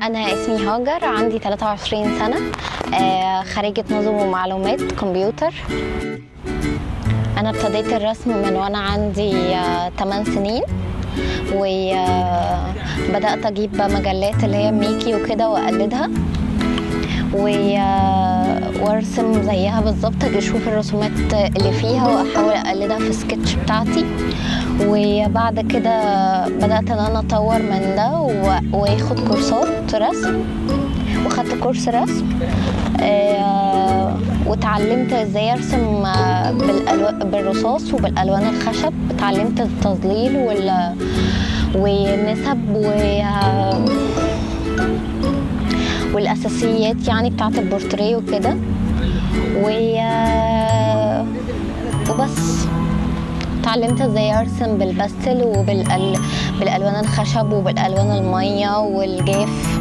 أنا اسمي هاجر عندي 23 سنة آه، خريجة نظم ومعلومات كمبيوتر أنا ابتديت الرسم من وأنا عندي آه، 8 سنين وبدأت أجيب مجلات اللي هي ميكي وكده وأقلدها و- آه، وارسم زيها بالظبط اجي اشوف الرسومات اللي فيها واحاول اقلدها في السكتش بتاعتي وبعد كده بدات ان انا اطور من ده و- واخد كورسات رسم وخدت كورس رسم آه، واتعلمت ازاي ارسم آه، بالألو- بالرصاص وبالالوان الخشب اتعلمت التظليل وال والنسب و والاساسيات يعني بتاعت البورتريه وكده و وبس اتعلمت ازاي ارسم بالباستل وبالالوان الخشب وبالالوان الميه والجاف